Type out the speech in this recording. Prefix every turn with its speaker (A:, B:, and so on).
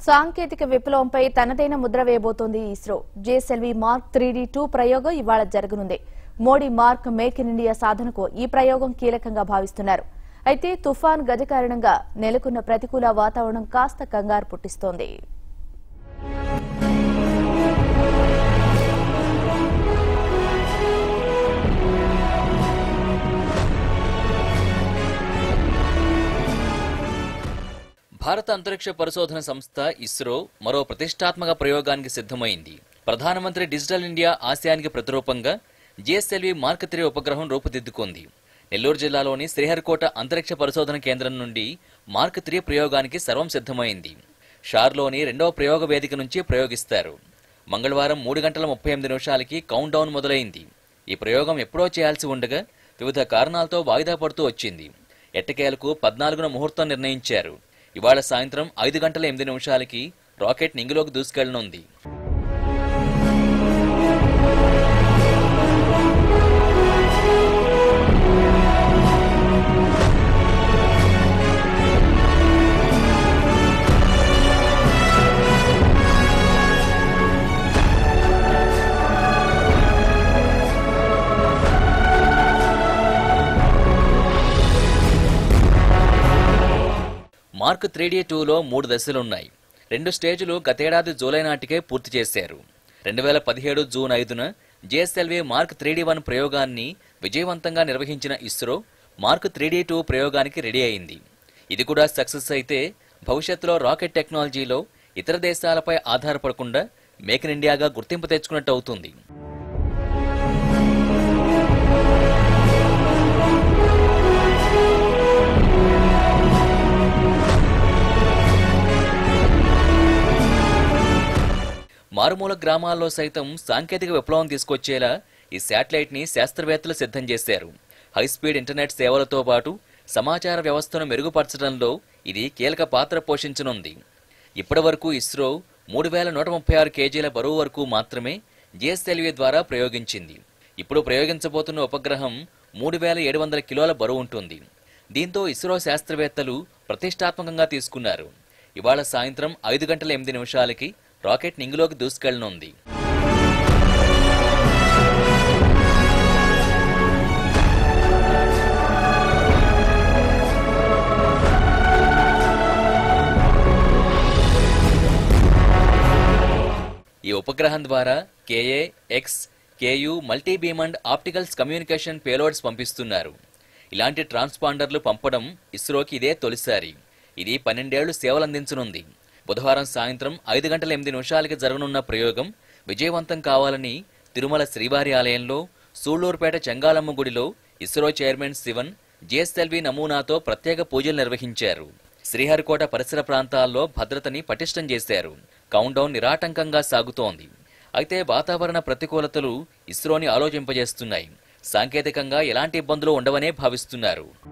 A: సాంకేతిక విప్లవంపై తనదైన ముద్ర వేయబోతోంది ISRO GSLV mark three two ప్రయోగం ఇవాళ జరగనుంది Modi mark make in India సాధనకు ఈ ప్రయోగం కీలకంగా భావిస్తున్నారు అయితే తుఫాన్ గజ కారణంగా నెలకొన్న ప్రతికూల వాతావరణం కాస్త కంగారు పుట్టిస్తోంది
B: భారత అంతరిక్ష పరిశోధన సంస్థ ఇస్రో మరో ప్రతిష్టాత్మక ప్రయోగానికి సిద్ధమైంది ప్రధానమంత్రి డిజిటల్ ఇండియా ఆశయానికి ప్రతిరూపంగా జిఎస్ఎల్వి మార్క్ త్రీ ఉపగ్రహం రూపుదిద్దుకుంది నెల్లూరు జిల్లాలోని శ్రీహరికోట అంతరిక్ష పరిశోధన కేంద్రం నుండి మార్క్ త్రీ ప్రయోగానికి సర్వం సిద్ధమైంది షార్లోని రెండవ ప్రయోగ వేదిక నుంచి ప్రయోగిస్తారు మంగళవారం మూడు గంటల ముప్పై ఎనిమిది నిమిషాలకి కౌంట్ డౌన్ మొదలైంది ఈ ప్రయోగం ఎప్పుడో చేయాల్సి ఉండగా వివిధ కారణాలతో వాయిదా పడుతూ వచ్చింది ఎట్టకేలకు పద్నాలుగున ముహూర్తం నిర్ణయించారు ఇవాళ సాయంత్రం ఐదు గంటల ఎనిమిది నిమిషాలకి రాకెట్ నింగిలోకి దూసుకెళ్లనుంది మార్క్ త్రీ డి టూలో మూడు దశలున్నాయి రెండు స్టేజ్లు గతేడాది జూలై నాటికే పూర్తి చేశారు రెండు వేల పదిహేడు జూన్ ఐదున GSLV mark three D one ప్రయోగాన్ని విజయవంతంగా నిర్వహించిన ISRO mark three D two ప్రయోగానికి రెడీ అయింది ఇది కూడా సక్సెస్ అయితే భవిష్యత్తులో రాకెట్ టెక్నాలజీలో ఇతర దేశాలపై ఆధారపడకుండా మేక్ ఇన్ ఇండియాగా గుర్తింపు తెచ్చుకున్నట్టు అవుతుంది మారుమూల గ్రామాల్లో సైతం సాంకేతిక విప్లవం తీసుకొచ్చేలా ఈ శాటిలైట్ ని శాస్త్రవేత్తలు సిద్ధం చేశారు హైస్పీడ్ ఇంటర్నెట్ సేవలతో పాటు సమాచార వ్యవస్థను మెరుగుపరచడంలో ఇది కీలక పాత్ర పోషించనుంది ఇప్పటివరకు ఇస్రో మూడు వేల నూట ముప్పై ఆరు కేజీల బరువు వరకు మాత్రమే జిఎస్ఎల్వి ద్వారా ప్రయోగించింది ఇప్పుడు ప్రయోగించబోతున్న ఉపగ్రహం మూడు వేల ఏడు వందల కిలోల బరువు ఉంటుంది దీంతో ఇస్రో శాస్త్రవేత్తలు ప్రతిష్టాత్మకంగా తీసుకున్నారు ఇవాళ సాయంత్రం ఐదు గంటల ఎనిమిది నిమిషాలకి రాకెట్ నింగిలోకి దూసుకెళ్లనుంది ఈ ఉపగ్రహం ద్వారా Ka x Ku multi beam and opticals communication payloads పంపిస్తున్నారు ఇలాంటి ట్రాన్స్పాండర్లు పంపడం ఇస్రోకి ఇదే తొలిసారి ఇది పన్నెండేళ్లు సేవలందించనుంది బుధవారం సాయంత్రం ఐదు గంటల ఎనిమిది నిమిషాలకి జరగనున్న ప్రయోగం విజయవంతం కావాలని తిరుమల శ్రీవారి ఆలయంలో సూళ్లూరుపేట చెంగాలమ్మ గుడిలో ఇస్రో చైర్మన్ శివన్ జిఎస్ఎల్వి నమూనాతో ప్రత్యేక పూజలు నిర్వహించారు శ్రీహరికోట పరిసర ప్రాంతాల్లో భద్రతని పటిష్టం చేశారు కౌంట్ డౌన్ నిరాటంకంగా సాగుతోంది అయితే వాతావరణ ప్రతికూలతలు ఇస్రోని ఆలోచింపజేస్తున్నాయి సాంకేతికంగా ఎలాంటి ఇబ్బందులు ఉండవనే భావిస్తున్నారు